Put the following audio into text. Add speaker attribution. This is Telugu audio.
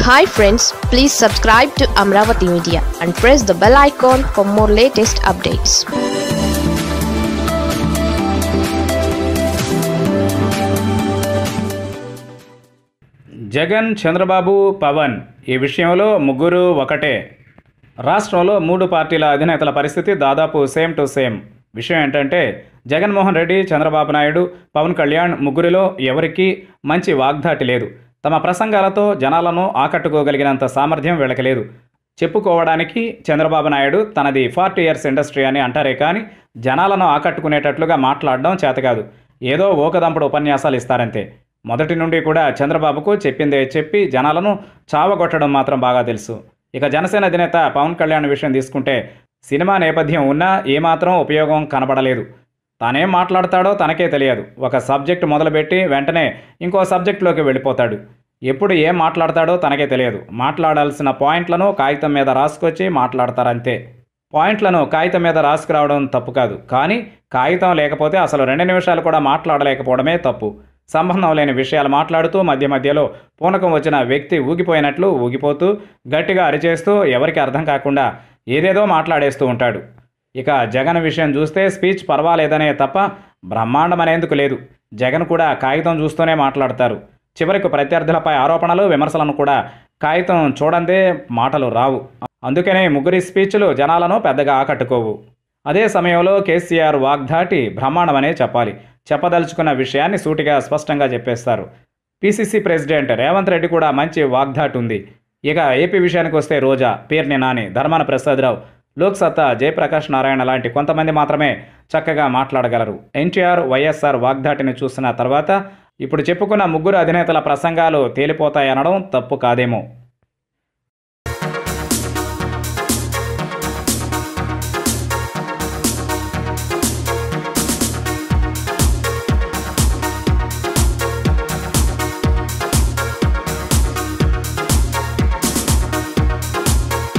Speaker 1: hi friends please subscribe to Amaravati media and press the bell icon for more latest updates
Speaker 2: Jagan Chandrababu Pawan ఈ విషయంలో ముగ్గురు ఒకటే రాష్ట్రంలో మూడు పార్టీల అధినేతల పరిస్థితి దాదాపు సేమ్ టు సేమ్ విషయం ఏంటంటే జగన్మోహన్ రెడ్డి చంద్రబాబు నాయుడు పవన్ కళ్యాణ్ ముగ్గురిలో ఎవరికీ మంచి వాగ్దాటి లేదు తమ ప్రసంగాలతో జనాలను ఆకట్టుకోగలిగినంత సామర్థ్యం వీళ్ళకి లేదు చెప్పుకోవడానికి చంద్రబాబు నాయుడు తనది ఫార్టీ ఇయర్స్ ఇండస్ట్రీ అని అంటారే కానీ జనాలను ఆకట్టుకునేటట్లుగా మాట్లాడడం చేతకాదు ఏదో ఓకదంపుడు ఉపన్యాసాలు ఇస్తారంతే మొదటి నుండి కూడా చంద్రబాబుకు చెప్పిందే చెప్పి జనాలను చావగొట్టడం మాత్రం బాగా తెలుసు ఇక జనసేన అధినేత పవన్ కళ్యాణ్ విషయం తీసుకుంటే సినిమా నేపథ్యం ఉన్నా ఏమాత్రం ఉపయోగం కనబడలేదు తానేం మాట్లాడతాడో తనకే తెలియదు ఒక సబ్జెక్ట్ మొదలుపెట్టి వెంటనే ఇంకో సబ్జెక్టులోకి వెళ్ళిపోతాడు ఎప్పుడు ఏం మాట్లాడతాడో తనకే తెలియదు మాట్లాడాల్సిన పాయింట్లను కాగితం మీద రాసుకొచ్చి మాట్లాడతారంతే పాయింట్లను కాగితం మీద రాసుకురావడం తప్పు కాదు కానీ కాగితం లేకపోతే అసలు రెండు నిమిషాలు కూడా మాట్లాడలేకపోవడమే తప్పు సంబంధం లేని విషయాలు మాట్లాడుతూ మధ్య మధ్యలో పూనకం వచ్చిన వ్యక్తి ఊగిపోయినట్లు ఊగిపోతూ గట్టిగా అరిచేస్తూ ఎవరికి అర్థం కాకుండా ఏదేదో మాట్లాడేస్తూ ఉంటాడు ఇక జగన్ విషయం చూస్తే స్పీచ్ పర్వాలేదనే తప్ప బ్రహ్మాండం అనేందుకు లేదు జగన్ కూడా కాగితం చూస్తూనే మాట్లాడతారు చివరికి ప్రత్యర్థులపై ఆరోపణలు విమర్శలను కూడా కాగితం చూడందే మాటలు రావు అందుకనే ముగ్గురి స్పీచ్లు జనాలను పెద్దగా ఆకట్టుకోవు అదే సమయంలో కేసీఆర్ వాగ్దాటి బ్రహ్మాండమనే చెప్పాలి చెప్పదలుచుకున్న విషయాన్ని సూటిగా స్పష్టంగా చెప్పేస్తారు పిసిసి ప్రెసిడెంట్ రేవంత్ రెడ్డి కూడా మంచి వాగ్దాటి ఉంది ఇక ఏపీ విషయానికి వస్తే రోజా పేర్ని నాని ధర్మాన ప్రసాదరావు లోక్సత్తా జయప్రకాష్ నారాయణ లాంటి కొంతమంది మాత్రమే చక్కగా మాట్లాడగలరు ఎన్టీఆర్ వైఎస్ఆర్ వాగ్దాటిని చూసిన తర్వాత ఇప్పుడు చెప్పుకున్న ముగ్గురు అధినేతల ప్రసంగాలు తేలిపోతాయనడం తప్పు కాదేమో